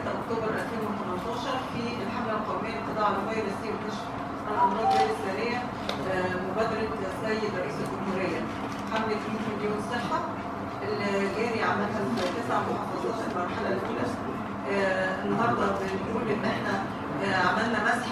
اكتوبر 2018 في الحمله القوميه للقضاء على الفيروس سي وكشف الامراض غير الساريه آه، مبادره السيد رئيس الجمهوريه حمله 100 مليون صحه اللي جاري عامه في تسع محافظات المرحله الاولى آه، النهارده بنقول ان احنا آه، عملنا مسح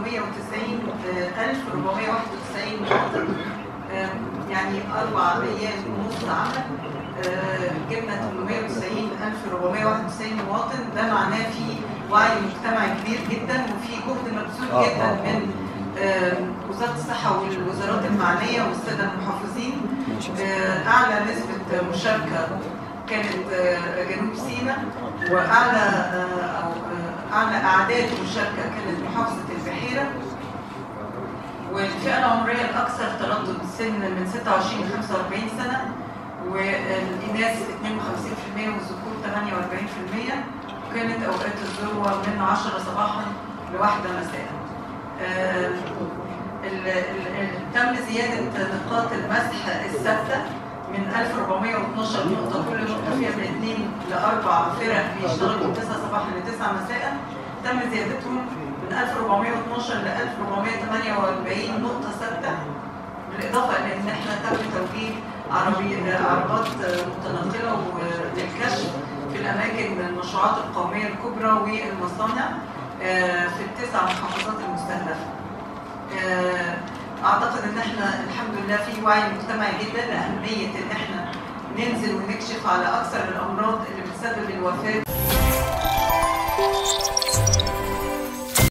890491 مواطن آه، يعني اربع ايام ونص عمل آه، جبنا 890491 مواطن ده معناه في وعي مجتمعي كبير جدا وفي جهد مبذول آه، جدا آه، آه. من آه، وزاره الصحه والوزارات المعنيه والساده المحافظين آه، اعلى نسبه مشاركه كانت آه، جنوب سيناء واعلى آه، او آه، اعلى اعداد مشاركه كانت محافظه البحيره والفئه العمريه الاكثر تردد سن من 26 ل 45 سنه والاناث 52% والذكور 48% وكانت اوقات الذروه من 10 صباحا لواحده مساء. آه، ال- ال- ال- تم زياده نقاط المسح الثابته من 1412 نقطه كل نقطه فيها من 2 لاربع فرق بيشتغلوا من 9 صباحا ل 9 مساء تم زيادتهم من 1412 ل 1448 نقطه ثابته بالاضافه الى ان احنا تم توجيه عربي عربات متنقله للكشف في الاماكن المشروعات القوميه الكبرى والمصانع آه، في التسع محافظات المستهدفه. آه، اعتقد ان احنا الحمد لله في وعي مجتمعي جدا لاهميه ان احنا ننزل ونكشف على اكثر الامراض اللي بتسبب الوفاه